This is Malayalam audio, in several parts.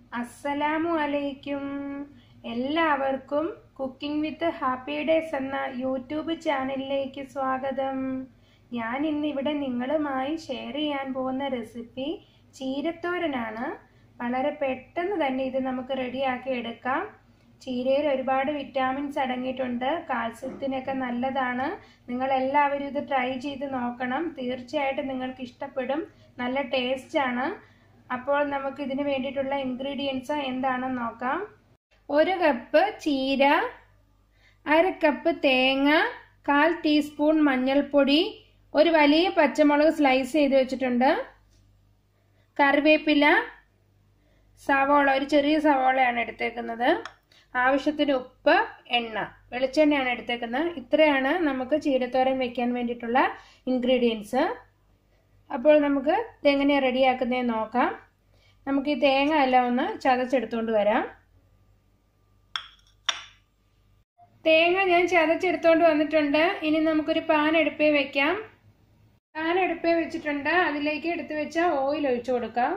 അസ്സലാമു അലൈക്കും എല്ലാവർക്കും കുക്കിംഗ് വിത്ത് ഹാപ്പി ഡേയ്സ് എന്ന യൂട്യൂബ് ചാനലിലേക്ക് സ്വാഗതം ഞാൻ ഇന്ന് ഇവിടെ നിങ്ങളുമായി ഷെയർ ചെയ്യാൻ പോകുന്ന റെസിപ്പി ചീരത്തോരനാണ് വളരെ പെട്ടെന്ന് തന്നെ ഇത് നമുക്ക് റെഡിയാക്കി എടുക്കാം ചീരയിൽ ഒരുപാട് വിറ്റാമിൻസ് അടങ്ങിയിട്ടുണ്ട് കാൽസ്യത്തിനൊക്കെ നല്ലതാണ് നിങ്ങൾ എല്ലാവരും ഇത് ട്രൈ ചെയ്ത് നോക്കണം തീർച്ചയായിട്ടും നിങ്ങൾക്ക് ഇഷ്ടപ്പെടും നല്ല ടേസ്റ്റ് ആണ് അപ്പോൾ നമുക്ക് ഇതിന് വേണ്ടിയിട്ടുള്ള ഇൻഗ്രീഡിയൻസ് എന്താണെന്ന് നോക്കാം ഒരു കപ്പ് ചീര അര കപ്പ് തേങ്ങ കാൽ ടീസ്പൂൺ മഞ്ഞൾപ്പൊടി ഒരു വലിയ പച്ചമുളക് സ്ലൈസ് ചെയ്ത് വെച്ചിട്ടുണ്ട് കറിവേപ്പില സവോള ഒരു ചെറിയ സവോളയാണ് എടുത്തേക്കുന്നത് ആവശ്യത്തിന് ഉപ്പ് എണ്ണ വെളിച്ചെണ്ണയാണ് എടുത്തേക്കുന്നത് ഇത്രയാണ് നമുക്ക് ചീരത്തോരൻ വെക്കാൻ വേണ്ടിയിട്ടുള്ള ഇൻഗ്രീഡിയൻസ് അപ്പോൾ നമുക്ക് ഇതെങ്ങനെയാണ് റെഡിയാക്കുന്നതെന്ന് നോക്കാം നമുക്ക് ഈ തേങ്ങ എല്ലാം ഒന്ന് ചതച്ചെടുത്തുകൊണ്ട് വരാം തേങ്ങ ഞാൻ ചതച്ചെടുത്തുകൊണ്ട് വന്നിട്ടുണ്ട് ഇനി നമുക്കൊരു പാൻ അടുപ്പേ വെക്കാം പാൻ അടുപ്പേ വെച്ചിട്ടുണ്ട് അതിലേക്ക് എടുത്തു വെച്ച ഓയിൽ ഒഴിച്ചു കൊടുക്കാം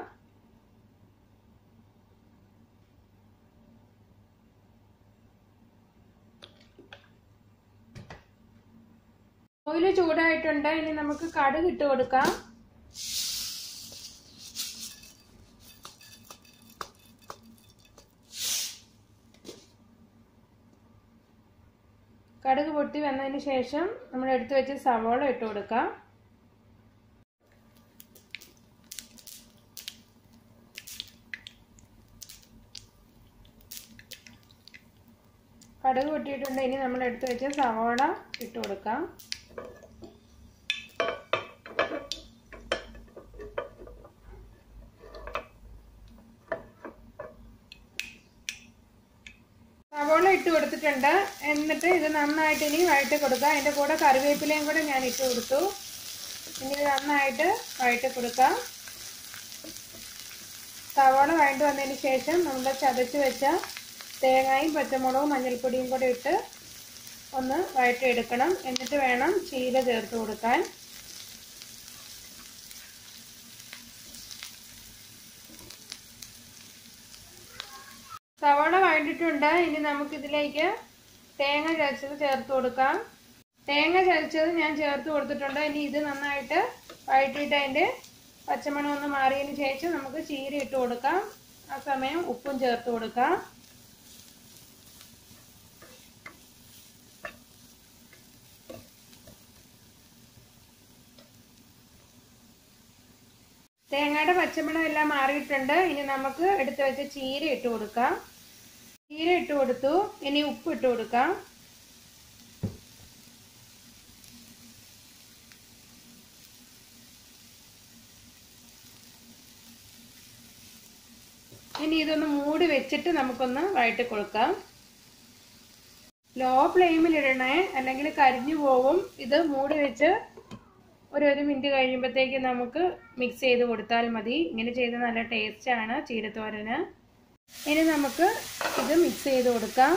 ഓയിൽ ചൂടായിട്ടുണ്ട് ഇനി നമുക്ക് കടുക് ഇട്ട് കൊടുക്കാം കടുക് പൊട്ടി വന്നതിന് ശേഷം നമ്മൾ എടുത്തു വെച്ച സവോള ഇട്ട് കൊടുക്കാം കടുക് പൊട്ടിയിട്ടുണ്ട് ഇനി നമ്മൾ എടുത്തു വെച്ച സവോള ഇട്ട് കൊടുക്കാം സവോള ഇട്ട് കൊടുത്തിട്ടുണ്ട് എന്നിട്ട് ഇത് നന്നായിട്ട് ഇനി വഴറ്റി കൊടുക്കുക അതിൻ്റെ കൂടെ കറിവേപ്പിലയും കൂടെ ഞാൻ ഇട്ട് കൊടുത്തു ഇനി ഇത് നന്നായിട്ട് വഴറ്റി കൊടുക്കാം സവോള വഴണ്ടി വന്നതിന് ശേഷം നമ്മൾ ചതച്ച് വെച്ച തേങ്ങയും പച്ചമുളകും മഞ്ഞൾപ്പൊടിയും കൂടെ ഇട്ട് ഒന്ന് വഴറ്റിയെടുക്കണം എന്നിട്ട് വേണം ചീര ചേർത്ത് കൊടുക്കാൻ സവാള വഴണ്ടിട്ടുണ്ട് ഇനി നമുക്കിതിലേക്ക് തേങ്ങ ചതച്ചത് ചേർത്ത് കൊടുക്കാം തേങ്ങ ചതച്ചത് ഞാൻ ചേർത്ത് കൊടുത്തിട്ടുണ്ട് ഇനി ഇത് നന്നായിട്ട് വഴറ്റിയിട്ട് അതിൻ്റെ പച്ചമണം ഒന്ന് മാറിയതിന് ശേഷം നമുക്ക് ചീര ഇട്ട് കൊടുക്കാം ആ സമയം ഉപ്പും ചേർത്ത് കൊടുക്കാം തേങ്ങയുടെ പച്ചമണം എല്ലാം മാറിയിട്ടുണ്ട് ഇനി നമുക്ക് എടുത്തു വെച്ച ചീര ഇട്ട് കൊടുക്കാം ചീര ഇട്ട് കൊടുത്തു ഇനി ഉപ്പ് ഇട്ട് കൊടുക്കാം ഇനി ഇതൊന്ന് മൂടി വെച്ചിട്ട് നമുക്കൊന്ന് വഴറ്റി കൊടുക്കാം ലോ ഫ്ലെയിമിൽ ഇടണേ അല്ലെങ്കിൽ കരിഞ്ഞു പോവും ഇത് മൂടി വെച്ച് ഒരു ഒരു മിനിറ്റ് കഴിയുമ്പോഴത്തേക്ക് നമുക്ക് മിക്സ് ചെയ്ത് കൊടുത്താൽ മതി ഇങ്ങനെ ചെയ്ത് നല്ല ടേസ്റ്റാണ് ചീരത്തോരന് ഇനി നമുക്ക് ഇത് മിക്സ് ചെയ്ത് കൊടുക്കാം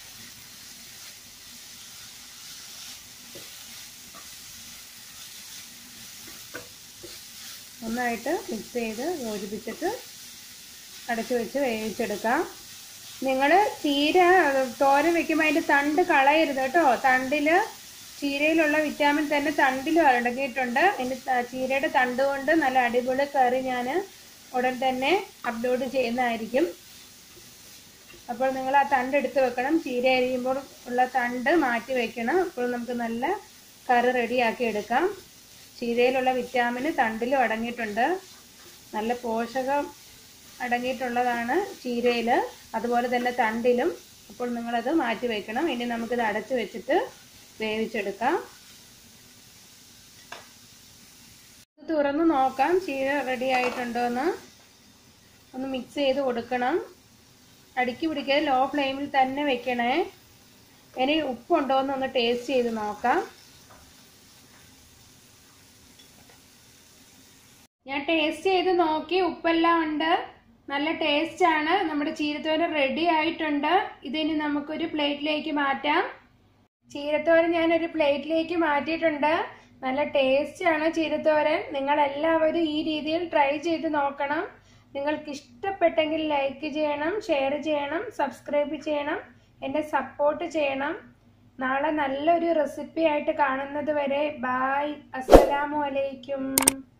നന്നായിട്ട് മിക്സ് ചെയ്ത് യോജിപ്പിച്ചിട്ട് അടച്ചു വെച്ച് വേവിച്ചെടുക്കാം നിങ്ങൾ ചീര തോരൻ വെക്കുമ്പോൾ അതിൻ്റെ തണ്ട് കളയരുത് കേട്ടോ തണ്ടിൽ ചീരയിലുള്ള വിറ്റാമിൻ തന്നെ തണ്ടിലും അടങ്ങിയിട്ടുണ്ട് ഇനി ചീരയുടെ തണ്ട് കൊണ്ട് നല്ല അടിപൊളി കറി ഞാൻ ഉടൻ തന്നെ അപ്ലോഡ് ചെയ്യുന്നതായിരിക്കും അപ്പോൾ നിങ്ങൾ ആ തണ്ട് എടുത്ത് വെക്കണം ചീര അരിയുമ്പോൾ ഉള്ള തണ്ട് മാറ്റി വെക്കണം അപ്പോൾ നമുക്ക് നല്ല കറി റെഡിയാക്കി എടുക്കാം ചീരയിലുള്ള വിറ്റാമിൻ തണ്ടിലും അടങ്ങിയിട്ടുണ്ട് നല്ല പോഷകം അടങ്ങിയിട്ടുള്ളതാണ് ചീരയിൽ അതുപോലെ തന്നെ തണ്ടിലും അപ്പോൾ നിങ്ങളത് മാറ്റി വെക്കണം ഇനി നമുക്കിത് അടച്ചു വെച്ചിട്ട് വേവിച്ചെടുക്കാം തുറന്ന് നോക്കാം ചീര റെഡി ആയിട്ടുണ്ടോ എന്ന് ഒന്ന് മിക്സ് ചെയ്ത് കൊടുക്കണം അടുക്കി പിടിക്കാതെ ലോ ഫ്ലെയിമിൽ തന്നെ വെക്കണേ ഇനി ഉപ്പുണ്ടോ എന്ന് ഒന്ന് ടേസ്റ്റ് ചെയ്ത് നോക്കാം ഞാൻ ടേസ്റ്റ് ചെയ്ത് നോക്കി ഉപ്പെല്ലാം ഉണ്ട് നല്ല ടേസ്റ്റ് ആണ് നമ്മുടെ ചീരത്തോരൻ റെഡി ആയിട്ടുണ്ട് ഇതിനി നമുക്കൊരു പ്ലേറ്റിലേക്ക് മാറ്റാം ചീരത്തോരൻ ഞാനൊരു പ്ലേറ്റിലേക്ക് മാറ്റിയിട്ടുണ്ട് നല്ല ടേസ്റ്റ് ആണ് ചീരത്തോരൻ നിങ്ങൾ എല്ലാവരും ഈ രീതിയിൽ ട്രൈ ചെയ്ത് നോക്കണം നിങ്ങൾക്ക് ഇഷ്ടപ്പെട്ടെങ്കിൽ ലൈക്ക് ചെയ്യണം ഷെയർ ചെയ്യണം സബ്സ്ക്രൈബ് ചെയ്യണം എന്നെ സപ്പോർട്ട് ചെയ്യണം നാളെ നല്ലൊരു റെസിപ്പി ആയിട്ട് കാണുന്നത് വരെ ബായ് അസ്സലാമു അലൈക്കും